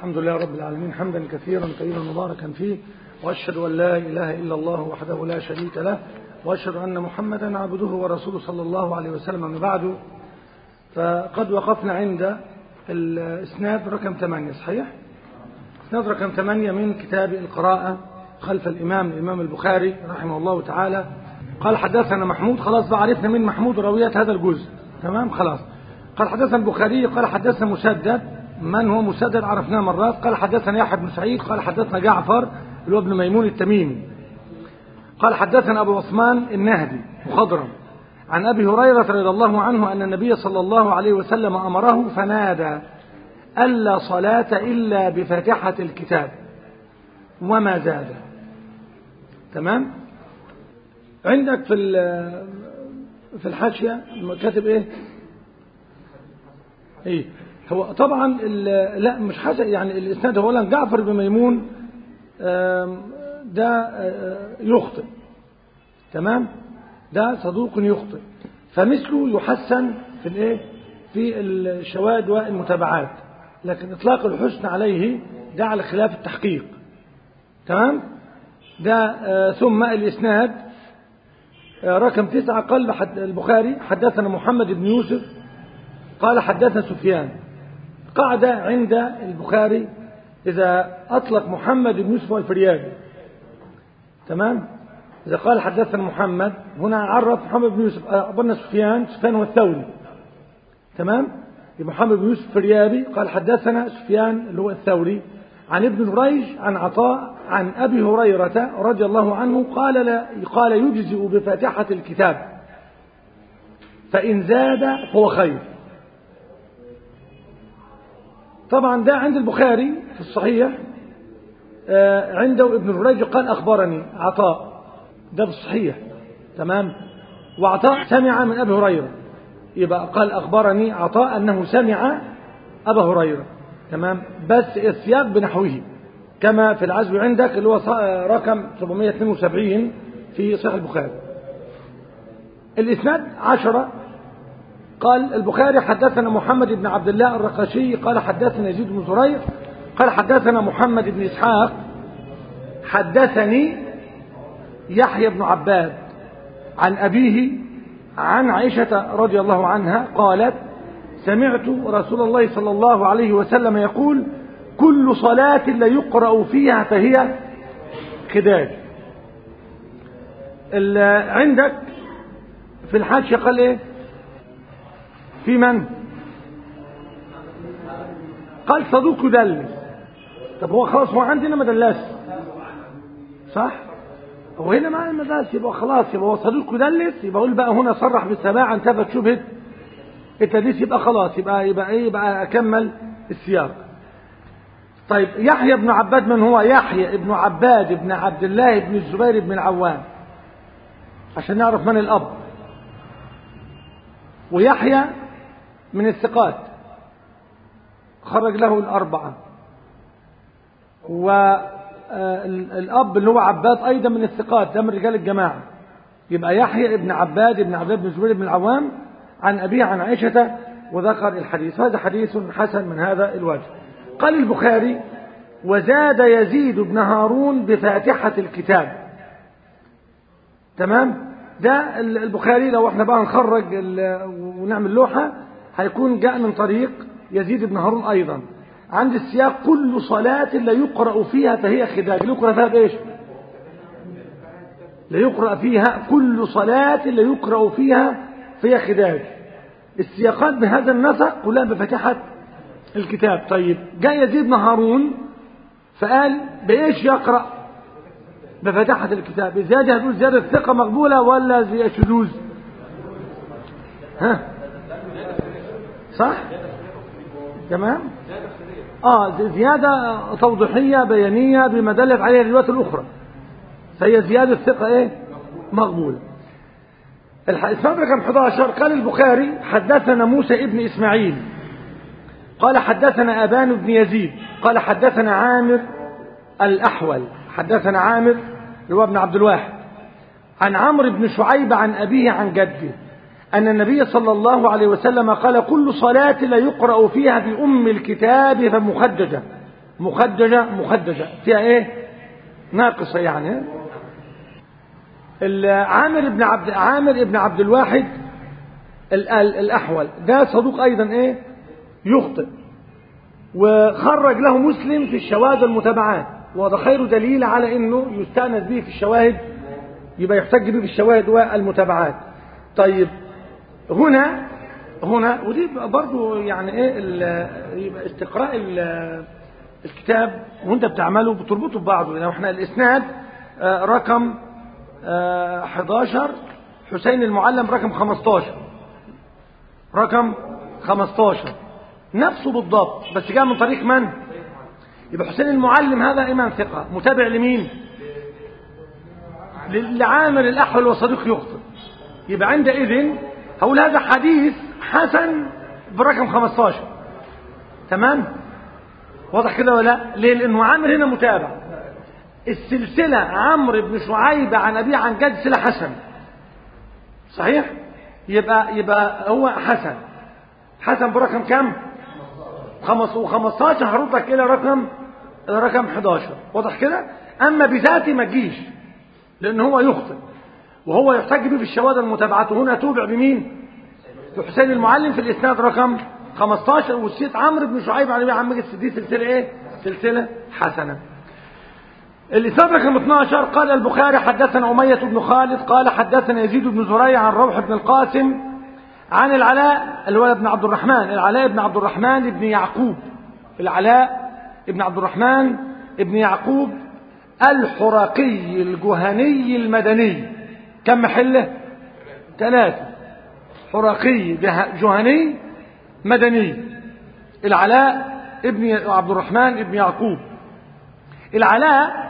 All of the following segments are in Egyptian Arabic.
الحمد لله رب العالمين حمدا كثيرا طيبا مباركا فيه وأشهد أن لا إله إلا الله وحده لا شريك له وأشهد أن محمدا عبده ورسوله صلى الله عليه وسلم من بعد فقد وقفنا عند الإسناد رقم 8 صحيح؟ إسناد رقم 8 من كتاب القراءة خلف الإمام الإمام البخاري رحمه الله تعالى قال حدثنا محمود خلاص بقى عرفنا من محمود رويات هذا الجزء تمام خلاص قال حدثنا البخاري قال حدثنا مسدد من هو مسدد عرفناه مرات قال حدثنا يحيى بن سعيد قال حدثنا جعفر اللي هو ابن ميمون التميمي قال حدثنا أبو عثمان النهدي مخضرم عن أبي هريرة رضي الله عنه أن النبي صلى الله عليه وسلم أمره فنادى ألا صلاة إلا بفاتحة الكتاب وما زاد تمام عندك في في الحاشية كاتب ايه ايه هو طبعا لا مش حاجة يعني الاسناد اولا جعفر بن ميمون ده يخطئ تمام ده صدوق يخطئ فمثله يحسن في الايه في الشواهد والمتابعات لكن اطلاق الحسن عليه ده على خلاف التحقيق تمام ده ثم الاسناد رقم تسعة قال البخاري حدثنا محمد بن يوسف قال حدثنا سفيان قاعدة عند البخاري إذا أطلق محمد بن يوسف والفريابي تمام إذا قال حدثنا محمد هنا عرف محمد بن يوسف أبونا سفيان سفيان والثوري تمام محمد بن يوسف الفريابي قال حدثنا سفيان اللي هو الثوري عن ابن جريج عن عطاء عن أبي هريرة رضي الله عنه قال لا قال يجزئ بفاتحة الكتاب فإن زاد فهو خير طبعا ده عند البخاري في الصحيح عنده ابن جريج قال أخبرني عطاء ده في الصحيح تمام وعطاء سمع من أبي هريرة يبقى قال أخبرني عطاء أنه سمع أبا هريرة تمام بس السياق بنحوه كما في العزو عندك اللي هو رقم 772 في صحيح البخاري الإسناد عشرة قال البخاري حدثنا محمد بن عبد الله الرقشي قال حدثنا يزيد بن زريع قال حدثنا محمد بن إسحاق حدثني يحيى بن عباد عن أبيه عن عائشة رضي الله عنها قالت سمعت رسول الله صلى الله عليه وسلم يقول كل صلاة لا يقرأ فيها فهي خداج عندك في الحاشية قال ايه في من قال صدوق يدلس طب هو خلاص هو عندنا ما دلس صح هو هنا معنا المدلس يبقى خلاص يبقى هو صدوق يدلس يبقى اقول بقى هنا صرح بالسماع انتفت شبهه التدليس يبقى خلاص يبقى يبقى ايه يبقى اكمل السياق طيب يحيى بن عباد من هو يحيى بن عباد بن عبد الله بن الزبير بن العوام عشان نعرف من الاب ويحيى من الثقات خرج له الأربعة والأب اللي هو عباد أيضا من الثقات ده من رجال الجماعة يبقى يحيى ابن عباد ابن عبد بن الزبير بن العوام عن أبيه عن عائشة وذكر الحديث هذا حديث حسن من هذا الوجه قال البخاري وزاد يزيد بن هارون بفاتحة الكتاب تمام ده البخاري لو احنا بقى نخرج ونعمل لوحة هيكون جاء من طريق يزيد بن هارون أيضا عند السياق كل صلاة لا يقرأ فيها فهي خداج لا يقرأ فيها بإيش لا يقرأ فيها كل صلاة لا يقرأ فيها فهي خداج السياقات بهذا النسق كلها بفتحة الكتاب طيب جاء يزيد بن هارون فقال بإيش يقرأ بفتحة الكتاب زيادة هتقول زيادة ثقة مقبولة ولا زي شذوذ ها صح تمام اه زيادة توضيحية بيانية بما دلت عليها الروايات الأخرى فهي زيادة ثقة ايه مقبولة الإسناد رقم 11 قال البخاري حدثنا موسى ابن إسماعيل قال حدثنا أبان بن يزيد قال حدثنا عامر الأحول حدثنا عامر اللي هو ابن عبد الواحد عن عمرو بن شعيب عن أبيه عن جده أن النبي صلى الله عليه وسلم قال كل صلاة لا يقرأ فيها بأم الكتاب فمخدجة مخدجة مخدجة فيها ايه ناقصة يعني عامر بن عبد عامر بن عبد الواحد ال ال الأحول ده صدوق أيضا ايه يخطئ وخرج له مسلم في الشواهد والمتابعات وهذا خير دليل على انه يستأنس به في الشواهد يبقى يحتج به في الشواهد والمتابعات طيب هنا هنا ودي برضو يعني ايه يبقى استقراء الكتاب وانت بتعمله بتربطه ببعضه لو احنا الاسناد آه رقم آه 11 حسين المعلم رقم 15 رقم 15 نفسه بالضبط بس جاء من طريق من يبقى حسين المعلم هذا امام ثقه متابع لمين لعامر الاحول وصديق يخطئ يبقى عندئذ هقول هذا حديث حسن برقم 15 تمام واضح كده ولا ليه لانه عامر هنا متابع السلسله عمرو بن شعيب عن ابيه عن جد سلسله حسن صحيح يبقى يبقى هو حسن حسن برقم كام خمس و15 هردك الى رقم رقم 11 واضح كده اما بذاته ما تجيش لان هو يخطئ وهو يحتج به في الشواذ المتابعات هنا توبع بمين بحسين المعلم في الاسناد رقم 15 والسيد عمرو بن شعيب عن ابي عم دي سلسله ايه سلسله حسنه الإسناد رقم 12 قال البخاري حدثنا أمية بن خالد قال حدثنا يزيد بن زريع عن روح بن القاسم عن العلاء الولد بن عبد الرحمن العلاء بن عبد الرحمن بن يعقوب العلاء بن عبد الرحمن بن يعقوب الحرقي الجهني المدني كم محله ثلاثة حرقي جهني مدني العلاء ابن عبد الرحمن ابن يعقوب العلاء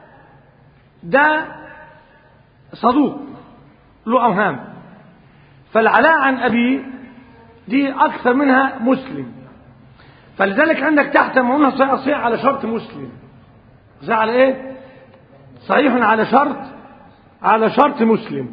ده صدوق له أوهام فالعلاء عن أبيه دي أكثر منها مسلم فلذلك عندك تحت معنونها صحيح صحيح على شرط مسلم صحيح على ايه صحيح على شرط على شرط مسلم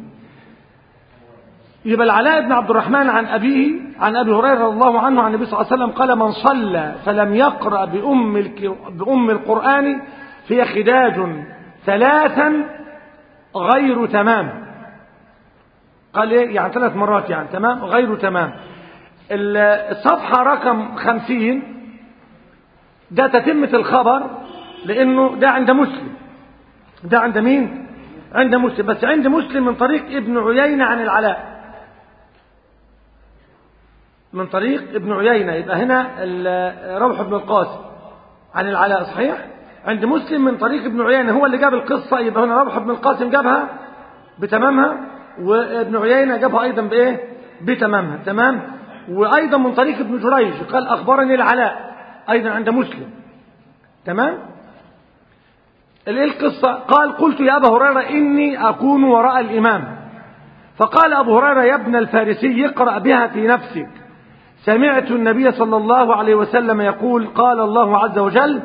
يبقى العلاء بن عبد الرحمن عن أبيه عن أبي هريرة رضي الله عنه عن النبي صلى الله عليه وسلم قال من صلى فلم يقرأ بأم, الك... بأم القرآن فهي خداج ثلاثا غير تمام قال ايه يعني ثلاث مرات يعني تمام غير تمام الصفحة رقم خمسين ده تتمة الخبر لانه ده عند مسلم ده عند مين عند مسلم بس عند مسلم من طريق ابن عيينة عن العلاء من طريق ابن عيينة يبقى هنا روح بن القاسم عن العلاء صحيح عند مسلم من طريق ابن عيينة هو اللي جاب القصة يبقى هنا روح بن القاسم جابها بتمامها وابن عيينة جابها أيضا بإيه بتمامها تمام وأيضا من طريق ابن جريج قال أخبرني العلاء أيضا عند مسلم تمام الايه القصة قال قلت يا أبا هريرة إني أكون وراء الإمام فقال أبو هريرة يا ابن الفارسي اقرأ بها في نفسك سمعت النبي صلى الله عليه وسلم يقول قال الله عز وجل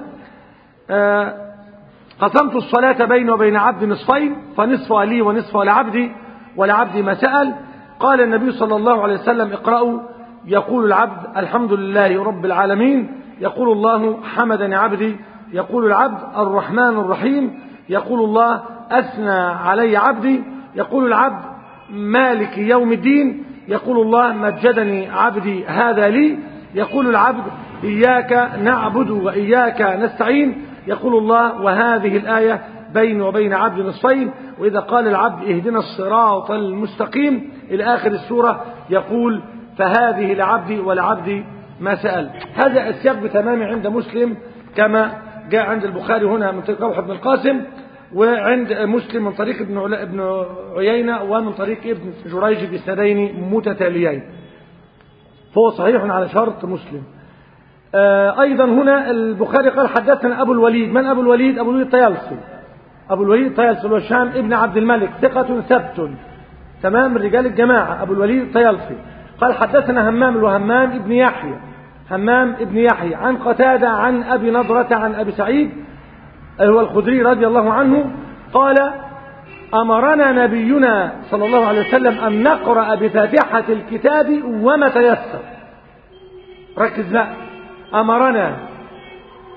آه قسمت الصلاة بيني وبين عبد نصفين فنصفها لي ونصفها لعبدي ولعبدي ما سأل قال النبي صلى الله عليه وسلم اقرأوا يقول العبد الحمد لله رب العالمين يقول الله حمدني عبدي يقول العبد الرحمن الرحيم يقول الله أثنى علي عبدي يقول العبد مالك يوم الدين يقول الله مجدني عبدي هذا لي يقول العبد إياك نعبد وإياك نستعين يقول الله وهذه الآية بين وبين عبد نصفين وإذا قال العبد اهدنا الصراط المستقيم إلى آخر السورة يقول فهذه لعبد ولعبد ما سأل هذا السياق بتمام عند مسلم كما جاء عند البخاري هنا من طريق روح بن القاسم وعند مسلم من طريق ابن ابن عيينة ومن طريق ابن جريج بسندين متتاليين فهو صحيح على شرط مسلم أيضا هنا البخاري قال حدثنا أبو الوليد من أبو الوليد أبو الوليد طيالسي أبو الوليد طيالسي والشام ابن عبد الملك ثقة ثبت تمام رجال الجماعة أبو الوليد طيالسي قال حدثنا همام الوهمام ابن يحيى همام ابن يحيى عن قتادة عن أبي نضرة عن أبي سعيد هو الخدري رضي الله عنه قال أمرنا نبينا صلى الله عليه وسلم أن نقرأ بفاتحة الكتاب وما تيسر ركز بقى أمرنا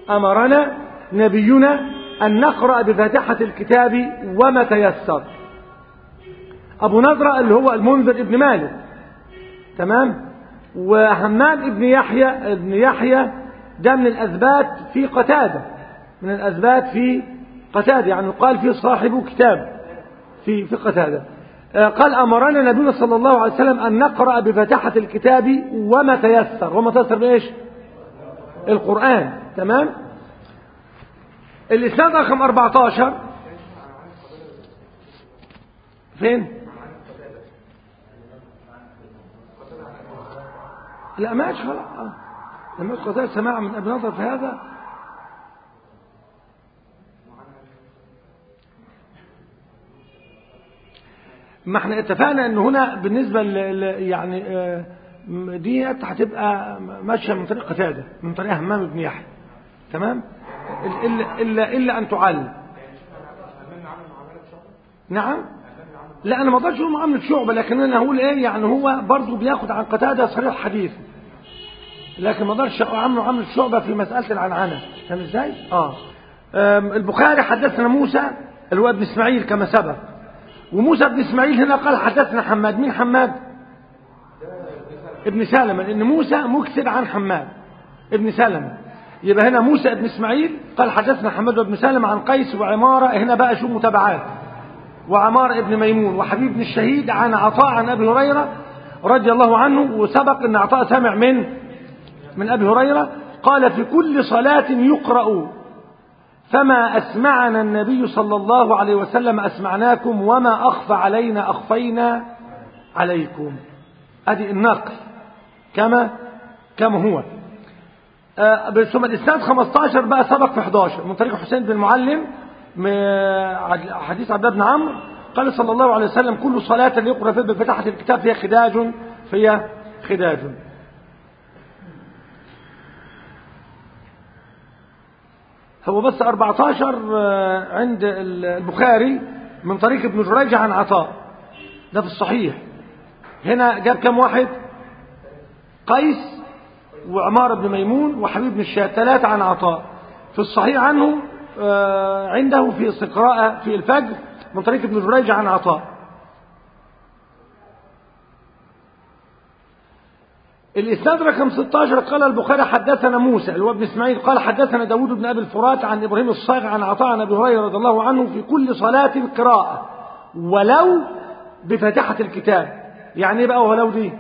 أمرنا نبينا أن نقرأ بفاتحة الكتاب وما تيسر أبو نضرة اللي هو المنذر ابن مالك تمام وحماد ابن يحيى ابن يحيى ده من الأثبات في قتادة من الأثبات في قتادة يعني قال فيه صاحب كتاب في في قتادة قال أمرنا نبينا صلى الله عليه وسلم أن نقرأ بفتحة الكتاب وما تيسر وما تيسر بإيش القرآن تمام الإسناد رقم 14 فين لا ماشي خلاص آه. لما قتادة سماع من أبي نظر في هذا ما احنا اتفقنا ان هنا بالنسبة ل يعني ديت هتبقى ماشية من طريق قتادة من طريق همام بن يحيى تمام إلا, إلا, إلا أن تعلم نعم لا أنا ما اقدرش اقول معاملة شعبة لكن أنا هقول إيه يعني هو برضه بياخد عن قتادة صريح حديث لكن ما اقدرش اعمله معاملة شعبة في مسألة العنعنة فاهم ازاي؟ اه البخاري حدثنا موسى اللي هو ابن اسماعيل كما سبق وموسى بن اسماعيل هنا قال حدثنا حماد مين حماد ابن سلمة لان موسى مكثر عن حماد ابن سلمة يبقى هنا موسى ابن اسماعيل قال حدثنا حماد بن سلمة عن قيس وعمارة هنا بقى شو متابعات وعمار ابن ميمون وحبيب بن الشهيد عن عطاء عن ابي هريرة رضي الله عنه وسبق ان عطاء سمع من من ابي هريرة قال في كل صلاة يقرأ فما أسمعنا النبي صلى الله عليه وسلم أسمعناكم وما أخفى علينا أخفينا عليكم هذه النقل كما كما هو آه ثم الإسناد 15 بقى سبق في 11 من طريق حسين بن المعلم حديث عبد بن عمرو قال صلى الله عليه وسلم كل صلاة يقرأ فيها بفتحة الكتاب فيها خداج فيها خداج هو بس 14 عند البخاري من طريق ابن جريج عن عطاء ده في الصحيح هنا جاب كم واحد قيس وعمار بن ميمون وحبيب بن الشهاد ثلاثة عن عطاء في الصحيح عنه عنده في استقراء في الفجر من طريق ابن جريج عن عطاء الإسناد رقم 16 قال البخاري حدثنا موسى اللي هو ابن إسماعيل قال حدثنا داود بن أبي الفرات عن إبراهيم الصاغ عن عطاء عن أبي هريرة رضي الله عنه في كل صلاة قراءة ولو بفتحة الكتاب يعني ايه بقى ولو دي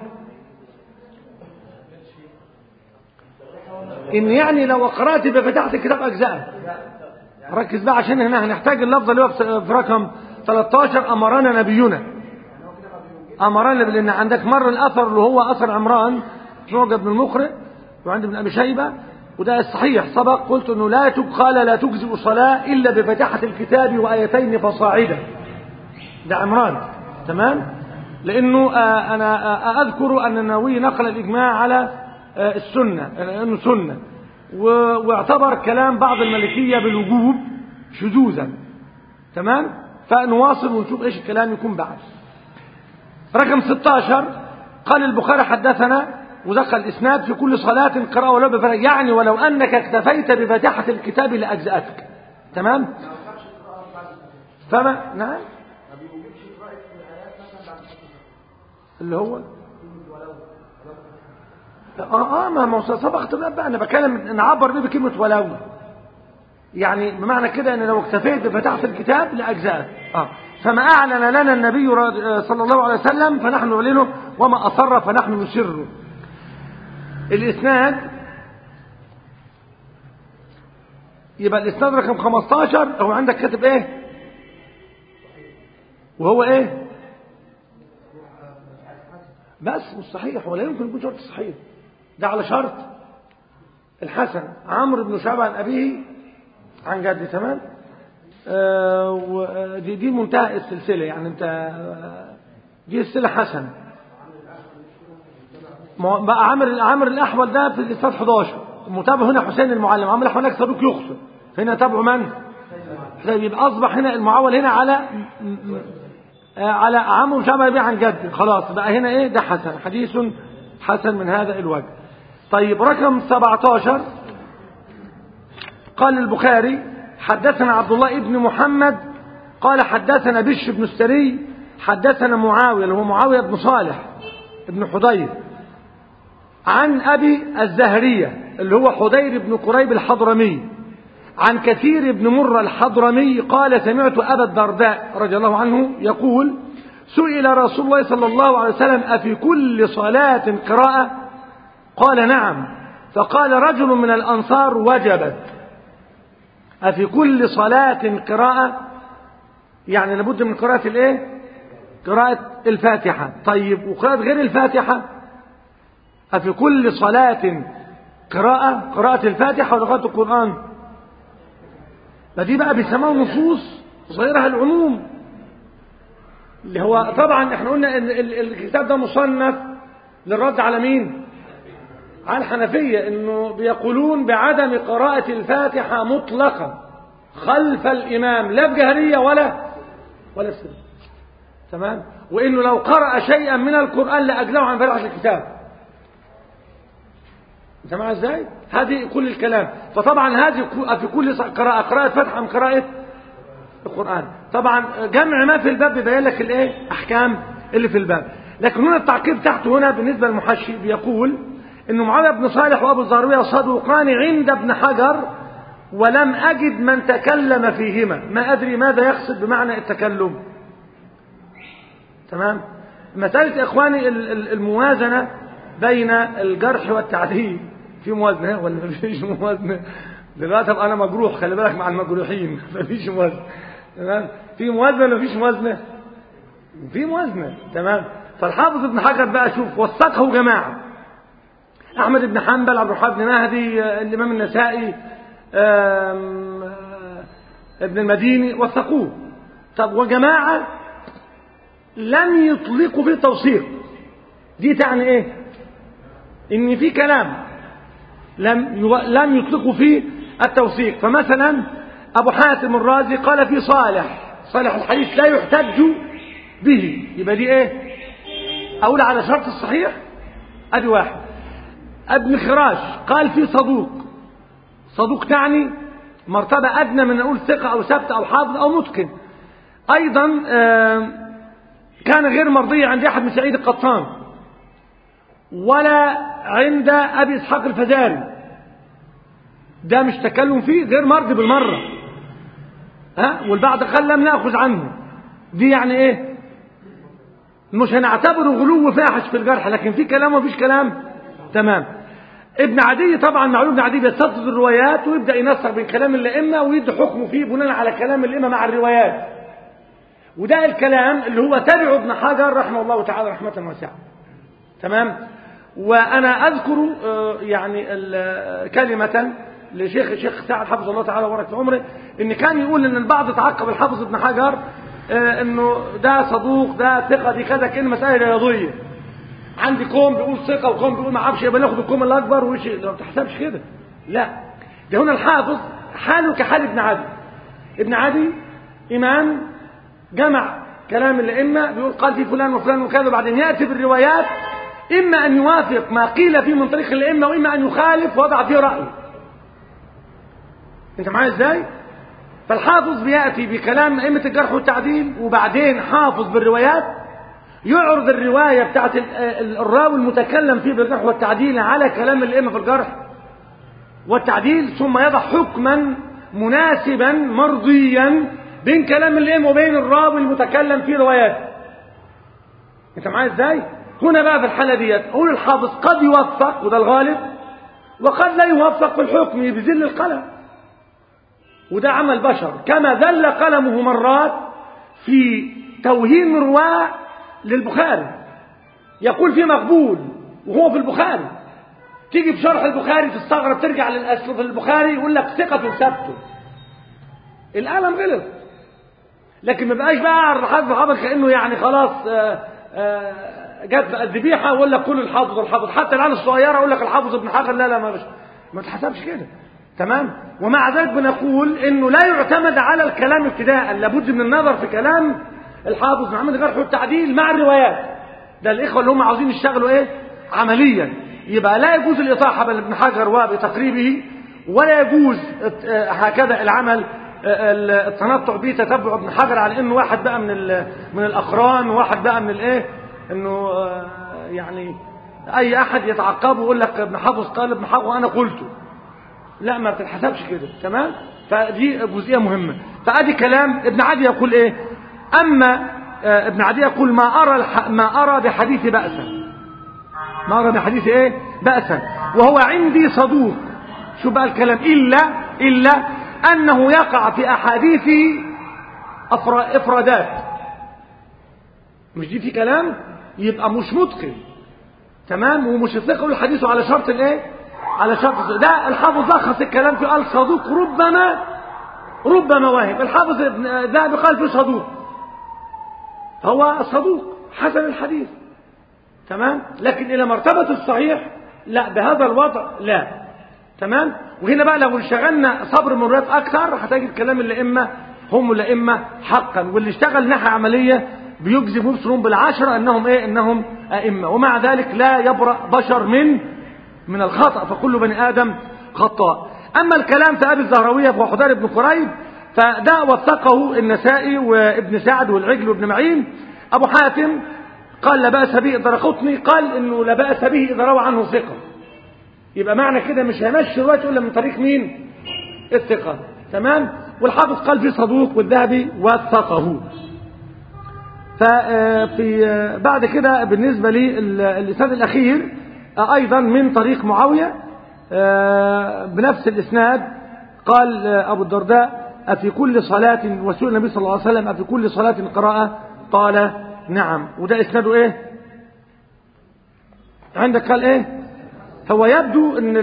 إن يعني لو قرأت بفتحة الكتاب أجزاء ركز بقى عشان هنا هنحتاج اللفظ اللي هو في رقم 13 أمرنا نبينا أمرنا لأن عندك مر الأثر اللي هو أثر عمران شعبة بن المقرئ وعند ابن أبي شيبة وده الصحيح سبق قلت أنه لا قال لا تجزئ صلاة إلا بفتحة الكتاب وآيتين فصاعدا ده عمران تمام لأنه آه أنا آه أذكر أن النووي نقل الإجماع على آه السنة لأنه سنة واعتبر كلام بعض الملكية بالوجوب شذوذا تمام فنواصل ونشوف ايش الكلام يكون بعد رقم 16 قال البخاري حدثنا ودخل الإسناد في كل صلاة قراءة ولو بفرق يعني ولو أنك اكتفيت بفتحة الكتاب لأجزأتك تمام فما نعم اللي هو اه اه ما ما سبقت بقى انا بتكلم نعبر بيه بكلمه ولو يعني بمعنى كده ان لو اكتفيت بفتحة الكتاب لاجزاء اه فما اعلن لنا النبي صلى الله عليه وسلم فنحن نعلنه وما اصر فنحن نسره الاسناد يبقى الاسناد رقم 15 هو عندك كاتب ايه وهو ايه بس مش صحيح ولا يمكن يكون شرط صحيح ده على شرط الحسن عمرو بن شعب عن أبيه عن جده تمام آه ودي دي منتهى السلسلة يعني انت دي السلسلة حسن بقى عامر عامر الأحول ده في الإستاذ 11 المتابع هنا حسين المعلم عامر الأحول هناك صدوق يخطئ هنا تابعه من؟ طيب يبقى أصبح هنا المعول هنا على على عمرو شعب أبيه عن جد خلاص بقى هنا ايه ده حسن حديث حسن من هذا الوجه طيب رقم 17 قال البخاري حدثنا عبد الله بن محمد قال حدثنا بش بن السري حدثنا معاوية اللي هو معاوية بن صالح بن حضير عن أبي الزهرية اللي هو حضير بن قريب الحضرمي عن كثير بن مرة الحضرمي قال سمعت أبا الدرداء رضي الله عنه يقول سئل رسول الله صلى الله عليه وسلم أفي كل صلاة قراءة قال نعم فقال رجل من الأنصار وجبت أفي كل صلاة قراءة يعني لابد من قراءة الايه قراءة الفاتحة طيب وقراءة غير الفاتحة أفي كل صلاة قراءة قراءة الفاتحة ولا قراءة القرآن فدي بقى بيسموها نصوص ظاهرها العموم اللي هو طبعا احنا قلنا ان الكتاب ده مصنف للرد على مين على الحنفية انه بيقولون بعدم قراءة الفاتحة مطلقا خلف الامام لا بجهرية ولا ولا سر تمام وانه لو قرأ شيئا من القرآن لأجله عن فرعة الكتاب انت معايا ازاي هذه كل الكلام فطبعا هذه في كل قراءة قراءة فتحة من قراءة القرآن طبعا جمع ما في الباب بيبين لك الايه احكام اللي في الباب لكن هنا التعقيب تحته هنا بالنسبة للمحشي بيقول انه معاوية بن صالح وابو الزهروية صدوقان عند ابن حجر ولم اجد من تكلم فيهما ما ادري ماذا يقصد بمعنى التكلم تمام مسألة اخواني الموازنة بين الجرح والتعديل في موازنة ولا مفيش موازنة دلوقتي انا مجروح خلي بالك مع المجروحين مفيش موازنة تمام في موازنة ولا مفيش موازنة في موازنة تمام فالحافظ ابن حجر بقى شوف وثقه جماعة احمد بن حنبل عبد الرحمن بن مهدي الامام النسائي ابن المديني وثقوه طب وجماعة لم يطلقوا فيه توثيق دي تعني ايه ان في كلام لم يو... لم يطلقوا فيه التوثيق فمثلا ابو حاتم الرازي قال في صالح صالح الحديث لا يحتج به يبقى دي ايه اقول على شرط الصحيح ادي واحد ابن خراش قال في صدوق صدوق تعني مرتبة أدنى من نقول ثقة أو ثبت أو حافظ أو متقن أيضا كان غير مرضي عند أحد بن سعيد القطان ولا عند أبي إسحاق الفزاري ده مش تكلم فيه غير مرضي بالمرة ها والبعض قال لم نأخذ عنه دي يعني ايه مش هنعتبره غلو فاحش في الجرح لكن في كلام ومفيش كلام تمام ابن عدي طبعا معلوم ابن عدي بيستطرد الروايات ويبدا ينسق بين كلام الائمه ويدي حكمه فيه بناء على كلام الائمه مع الروايات وده الكلام اللي هو تبعه ابن حجر رحمه الله تعالى رحمه واسعه تمام وانا اذكر يعني كلمه لشيخ الشيخ سعد حفظه الله تعالى وبارك في عمره ان كان يقول ان البعض تعقب الحافظ ابن حجر انه ده صدوق ده ثقه دي كذا كلمه مساله رياضيه عندي كوم بيقول ثقه وكوم بيقول ما اعرفش يبقى ناخد الكوم الاكبر وش ما بتحسبش كده لا ده هنا الحافظ حاله كحال ابن عدي ابن عدي امام جمع كلام الائمه بيقول قال في فلان وفلان وكذا وبعدين ياتي بالروايات اما ان يوافق ما قيل فيه من طريق الائمه واما ان يخالف وضع فيه رايه انت معايا ازاي فالحافظ بياتي بكلام ائمه الجرح والتعديل وبعدين حافظ بالروايات يعرض الروايه بتاعت الراوي المتكلم فيه بالجرح والتعديل على كلام الائمه في الجرح والتعديل ثم يضع حكما مناسبا مرضيا بين كلام الائمه وبين الراوي المتكلم فيه روايات انت معايا ازاي هنا بقى في الحاله ديت اقول الحافظ قد يوفق وده الغالب وقد لا يوفق في الحكم بذل القلم وده عمل بشر كما ذل قلمه مرات في توهين الرواة للبخاري يقول في مقبول وهو في البخاري تيجي في شرح البخاري تستغرب ترجع للأصل في البخاري يقول لك ثقة ثبته القلم غلط لكن ما بقاش بقى الحافظ الحافظ كأنه يعني خلاص آآ آآ جت بقى الذبيحة ويقول لك كل الحافظ الحافظ حتى العيال الصغيرة يقول لك الحافظ ابن حجر لا لا ما مش ما تحسبش كده تمام ومع ذلك بنقول انه لا يعتمد على الكلام ابتداء لابد من النظر في كلام الحافظ محمد الجرح والتعديل مع الروايات ده الاخوه اللي هم عاوزين يشتغلوا ايه عمليا يبقى لا يجوز الاطاحه بين ابن حجر وبتقريبه ولا يجوز هكذا العمل التنطع به تتبع ابن حجر على انه واحد بقى من من الاقران وواحد بقى من الايه انه يعني اي احد يتعقبه ويقول لك ابن حافظ قال ابن حافظ وانا قلته لا ما بتتحسبش كده تمام فدي جزئيه مهمه فادي كلام ابن عدي يقول ايه اما ابن عدي يقول ما ارى ما ارى بحديث بأسا ما ارى بحديث ايه بأسا وهو عندي صدوق شو بقى الكلام الا الا انه يقع في احاديثه افرادات مش دي في كلام يبقى مش متقن تمام ومش يطلق الحديث على شرط الايه على شرط ده الحافظ لخص الكلام في قال صدوق ربما ربما واهب الحافظ ذهبي قال في صدوق هو صدوق حسن الحديث تمام لكن الى مرتبه الصحيح لا بهذا الوضع لا تمام وهنا بقى لو انشغلنا صبر مرات اكثر هتجد كلام الائمه هم الائمه حقا واللي اشتغل ناحيه عمليه بيجزم مبصرون بالعشرة انهم ايه انهم ائمة ومع ذلك لا يبرأ بشر من من الخطأ فكل بني ادم خطاء اما الكلام في ابي الزهروية وحدار بن قريب فده وثقه النسائي وابن سعد والعجل وابن معين ابو حاتم قال لا بأس به درقطني قال انه لا بأس به اذا روى عنه ثقة يبقى معنى كده مش هيمشي روايته الا من طريق مين الثقة تمام والحافظ قال في صدوق والذهبي وثقه ففي بعد كده بالنسبة للإسناد الأخير أيضا من طريق معاوية بنفس الإسناد قال أبو الدرداء أفي كل صلاة وسئل النبي صلى الله عليه وسلم أفي كل صلاة قراءة قال نعم وده إسناده إيه عندك قال إيه هو يبدو أن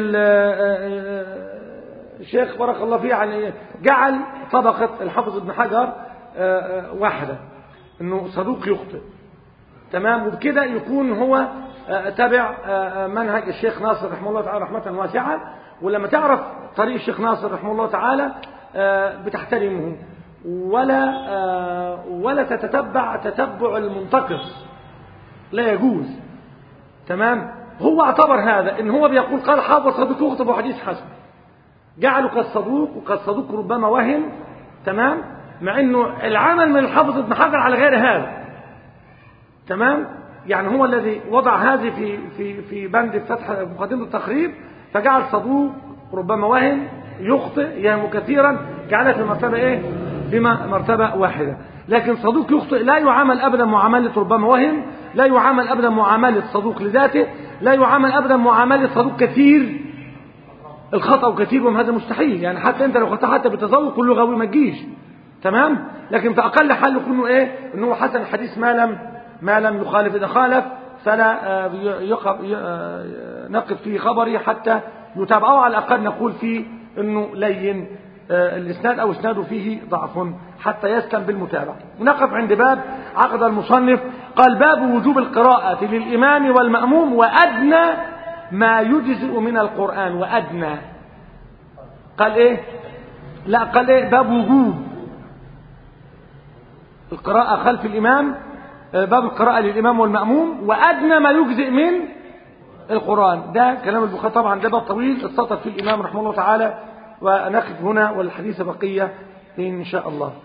الشيخ بارك الله فيه يعني جعل طبقة الحافظ ابن حجر واحدة انه صدوق يخطئ تمام وبكده يكون هو تبع منهج الشيخ ناصر رحمه الله تعالى رحمة واسعة ولما تعرف طريق الشيخ ناصر رحمه الله تعالى بتحترمه ولا ولا تتتبع تتبع المنتقص لا يجوز تمام هو اعتبر هذا ان هو بيقول قال حافظ صدوق يخطئ وحديث حسن جعله كالصدوق وكالصدوق ربما وهم تمام مع انه العمل من الحافظ ابن حجر على غير هذا تمام يعني هو الذي وضع هذه في في في بند فتح مقدمه التخريب فجعل صدوق ربما وهم يخطئ يهم كثيرا جعلها في مرتبه ايه في مرتبه واحده لكن صدوق يخطئ لا يعامل ابدا معامله ربما وهم لا يعامل ابدا معامله صدوق لذاته لا يعامل ابدا معامله صدوق كثير الخطا كثير وهذا مستحيل يعني حتى انت لو خطا حتى بالتذوق كله غاوي ما تجيش تمام لكن في اقل حال يكون ايه ان هو حسن الحديث ما لم ما لم يخالف اذا خالف فلا يقف نقف فيه خبري حتى يتابع او على الاقل نقول فيه انه لين الاسناد او اسناده فيه ضعف حتى يسلم بالمتابعه نقف عند باب عقد المصنف قال باب وجوب القراءه للامام والماموم وادنى ما يجزئ من القران وادنى قال ايه لا قال ايه باب وجوب القراءة خلف الإمام باب القراءة للإمام والمأموم وأدنى ما يجزئ من القرآن ده كلام البخاري طبعا ده باب طويل استطر فيه الإمام رحمه الله تعالى ونقف هنا والحديث بقية إن شاء الله